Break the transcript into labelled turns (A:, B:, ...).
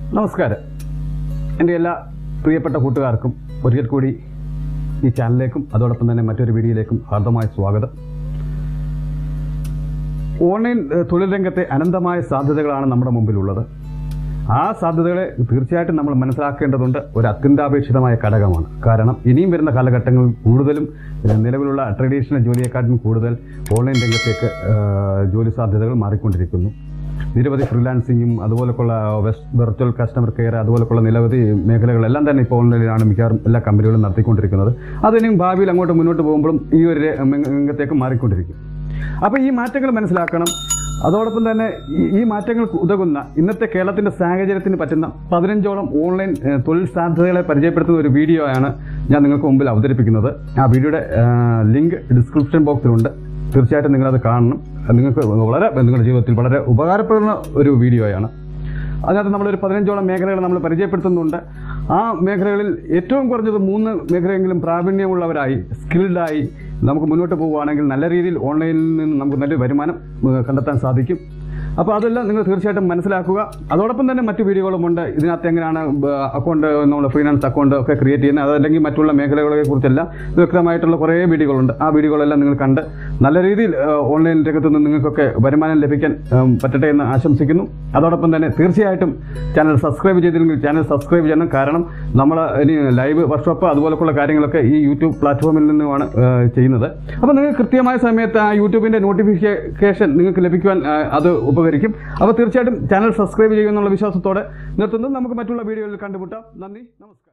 A: നമസ്കാരം എൻ്റെ എല്ലാ പ്രിയപ്പെട്ട കൂട്ടുകാർക്കും ഒരിക്കൽ കൂടി ഈ ചാനലിലേക്കും അതോടൊപ്പം തന്നെ മറ്റൊരു വീഡിയോയിലേക്കും ഹാർദമായ സ്വാഗതം ഓൺലൈൻ ഏഹ്, തൊഴിൽ രംഗത്തെ അനന്തമായ സാധ്യതകളാണ് നമ്മുടെ മുമ്പിലുള്ളത് ആ സാധ്യതകളെ തീർച്ചയായിട്ടും നമ്മൾ മനസ്സിലാക്കേണ്ടതുണ്ട് ഒരു അത്യന്താപേക്ഷിതമായ ഘടകമാണ് കാരണം ഇനിയും വരുന്ന കാലഘട്ടങ്ങളിൽ കൂടുതലും ഏഹ്, നിലവിലുള്ള ട്രഡീഷണൽ ജോലിയെക്കാട്ടിലും കൂടുതൽ ഓൺലൈൻ രംഗത്തേക്ക് ഏഹ്, ജോലി സാധ്യതകൾ മാറിക്കൊണ്ടിരിക്കുന്നു നിരവധി ഫ്രീലാൻസിങ്ങും അതുപോലൊക്കെയുള്ള വെർച്വൽ കസ്റ്റമർ കെയർ അതുപോലൊക്കെയുള്ള നിരവധി മേഖലകളെല്ലാം തന്നെ ഇപ്പോൾ ഓൺലൈനിലാണ് മിക്കവാറും എല്ലാ കമ്പനികളും നടത്തിക്കൊണ്ടിരിക്കുന്നത് അതിനും ഭാവിയിൽ അങ്ങോട്ട് മുന്നോട്ട് പോകുമ്പോഴും ഈ ഒരു രംഗ- രംഗത്തേക്ക് മാറിക്കൊണ്ടിരിക്കും അപ്പോൾ ഈ മാറ്റങ്ങൾ മനസ്സിലാക്കണം അതോടൊപ്പം തന്നെ ഈ- ഈ മാറ്റങ്ങൾക്ക് ഉതകുന്ന ഇന്നത്തെ കേരളത്തിൻ്റെ സാഹചര്യത്തിന് പറ്റുന്ന പതിനഞ്ചോളം ഓൺലൈൻ ഏഹ്, തൊഴിൽ സാധ്യതകളെ പരിചയപ്പെടുത്തുന്ന ഒരു വീഡിയോ ആണ് ഞാൻ നിങ്ങൾക്ക് മുമ്പിൽ അവതരിപ്പിക്കുന്നത് ആ വീഡിയോയുടെ ഏഹ്, ലിങ്ക് ഡിസ്ക്രിപ്ഷൻ ബോക്സിലുണ്ട് തീർച്ചയായിട്ടും നിങ്ങളത് കാണണം അത് നിങ്ങൾക്ക് വളരെ നിങ്ങളുടെ ജീവിതത്തിൽ വളരെ ഉപകാരപ്പെടുന്ന ഒരു വീഡിയോയാണ് അതിനകത്ത് നമ്മളൊരു പതിനഞ്ചോളം മേഖലകൾ നമ്മൾ പരിചയപ്പെടുത്തുന്നുണ്ട് ആ മേഖലകളിൽ ഏറ്റവും കുറഞ്ഞത് മൂന്ന് മേഖലയെങ്കിലും പ്രാവീണ്യമുള്ളവരായി സ്കിൽഡായി നമുക്ക് മുന്നോട്ട് പോവുകയാണെങ്കിൽ നല്ല രീതിയിൽ ഓൺലൈനിൽ നിന്ന് നമുക്ക് നല്ലൊരു വരുമാനം ഏഹ്, കണ്ടെത്താൻ സാധിക്കും അപ്പോൾ അതെല്ലാം നിങ്ങൾ തീർച്ചയായിട്ടും മനസ്സിലാക്കുക അതോടൊപ്പം തന്നെ മറ്റു വീഡിയോകളുമുണ്ട് ഇതിനകത്ത് എങ്ങനെയാണ് അക്കൗണ്ട് നമ്മൾ ഫൈനാൻസ് അക്കൗണ്ട് ഒക്കെ ക്രിയേറ്റ് ചെയ്യുന്നത് അതല്ലെങ്കിൽ മറ്റുള്ള മേഖലകളെ കുറിച്ചെല്ലാം വ്യക്തമായിട്ടുള്ള കുറേ വീഡിയോകളുണ്ട് ആ വീഡിയോകളെല്ലാം നിങ്ങൾ കണ്ട് നല്ല രീതിയിൽ ഏഹ്, ഓൺലൈൻ രംഗത്ത് നിന്ന് നിങ്ങൾക്കൊക്കെ വരുമാനം ലഭിക്കാൻ ഏഹ്, പറ്റട്ടെ എന്ന് ആശംസിക്കുന്നു അതോടൊപ്പം തന്നെ തീർച്ചയായിട്ടും ചാനൽ സബ്സ്ക്രൈബ് ചെയ്തില്ലെങ്കിൽ ചാനൽ സബ്സ്ക്രൈബ് ചെയ്യണം കാരണം നമ്മൾ ഇനി ലൈവ് വർക്ക്ഷോപ്പ് അതുപോലൊക്കെയുള്ള കാര്യങ്ങളൊക്കെ ഈ യൂട്യൂബ് പ്ലാറ്റ്ഫോമിൽ നിന്നുമാണ് ഏഹ്, ചെയ്യുന്നത് അപ്പോൾ നിങ്ങൾക്ക് കൃത്യമായ സമയത്ത് ആ യൂട്യൂബിൻ്റെ നോട്ടിഫിക്കേഷൻ നിങ്ങൾക്ക് ലഭിക്കുവാൻ ഏഹ്, അത് ഉപകരിക്കും അപ്പോൾ തീർച്ചയായിട്ടും ചാനൽ സബ്സ്ക്രൈബ് ചെയ്യുമെന്നുള്ള വിശ്വാസത്തോടെ നിർത്തുന്നു നമുക്ക് മറ്റുള്ള വീഡിയോയിൽ കണ്ടുമുട്ടാം നന്ദി നമസ്കാരം